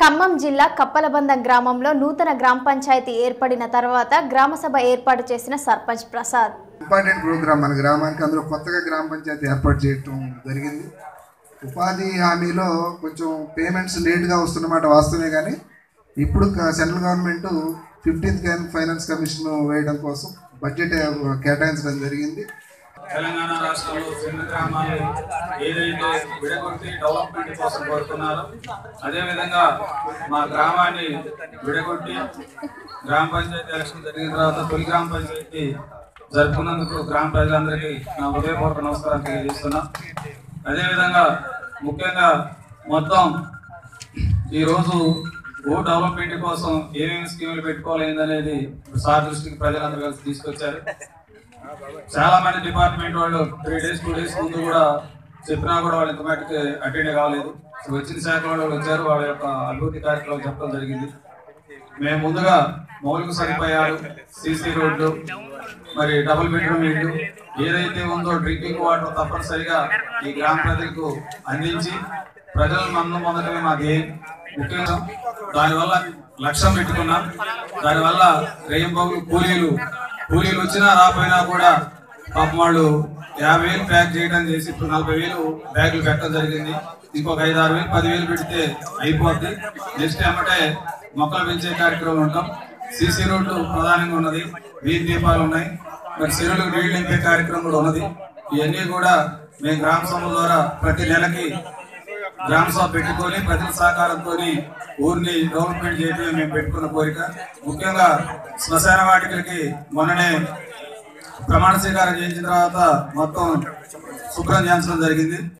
ఖమ్మం జిల్లా కప్పలబంద గ్రామంలో నూతన గ్రామ పంచాయతీ ఏర్పడిన తర్వాత గ్రామసభ ఏర్పాటు చేసిన సర్పంచ్ ప్రసాద్ ఇంపార్టెంట్ ప్రోగ్రామ్ మన గ్రామానికి అందులో కొత్తగా గ్రామ పంచాయతీ ఏర్పాటు చేయటం జరిగింది ఉపాధి హామీలో కొంచెం పేమెంట్స్ లేట్గా వస్తున్నమాట వాస్తవమే కానీ ఇప్పుడు క- central government fifteenth finance commission వేయడం కోసం బడ్జెట్ కేటాయించడం జరిగింది తెలంగాణ రాష్ట్రంలో చిన్న గ్రామాలు ఏదైతే విడగొట్టి డెవలప్మెంట్ కోసం కోరుతున్నారో అదేవిధంగా మా గ్రామాన్ని విడగొట్టి గ్రామ పంచాయతీ ఎలక్షన్ జరిగిన తర్వాత తొలి గ్రామ పంచాయతీ జరుపుకున్నందుకు గ్రామ ప్రజలందరికీ నా హృదయపూర్వక నమస్కారం తెలియజేస్తున్నా అదేవిధంగా ముఖ్యంగా మొత్తం ఈరోజు ఓ డెవలప్మెంట్ కోసం ఏమేమి స్కీములు పెట్టుకోవాలి అనేది సార్ దృష్టికి ప్రజలందరూ కలిసి తీసుకొచ్చారు చాలా మంది డిపార్ట్మెంట్ వాళ్ళు త్రీ డేస్ టూ డేస్ ముందు కూడా చెప్పినా కూడా వాళ్ళు ఇంత మటుకు అటెండ్ కాలేదు సో వచ్చిన శాఖ వాళ్ళు వచ్చారు వాళ్ళ యొక్క అభివృద్ధి కార్యక్రమాలు చెప్పడం జరిగింది మేము ముందుగా మౌలిక సదుపాయాలు సీసీ రోడ్లు మరి డబుల్ బెడ్రూమ్ ఇల్లు ఏదైతే ఉందో డ్రింకింగ్ వాటర్ తప్పనిసరిగా ఈ గ్రామ ప్రజలకు అందించి ప్రజలను మన్ను పొందడమే మా ధ్యేయం ముఖ్యంగా దానివల్ల లక్ష్యం పెట్టుకున్నాం దానివల్ల రేయింబాబులు కూలీలు కూలీలు వచ్చినా రాపోయినా కూడా పాపం వాళ్ళు యాభై వేలు ప్యాక్ చేయడం చేసి ఇప్పుడు నలభై వేలు బ్యాగులు పెట్టడం జరిగింది ఇంకొక ఐదు ఆరు వేలు పదివేలు పెడితే అయిపోద్ది నెక్స్ట్ ఏమంటే మొక్కలు పెంచే కార్యక్రమం ఉంటాం సీసీ రోడ్లు ప్రధానంగా ఉన్నది వీధి దీపాలు ఉన్నాయి మరి చెరువులకు నీళ్లు నింపే కార్యక్రమం కూడా ఉన్నది ఇవన్నీ కూడా మేము గ్రామ సభ ద్వారా ప్రతి నెలకి గ్రామ సభ పెట్టుకొని ప్రజల సహకారంతో ఊరిని డెవలప్మెంట్ చేయడమే మేము పెట్టుకున్న కోరిక ముఖ్యంగా శ్మశాన వాటికలకి మొన్ననే ప్రమాణ స్వీకారం చేయించిన తర్వాత మొత్తం శుభ్రం చేయించడం జరిగింది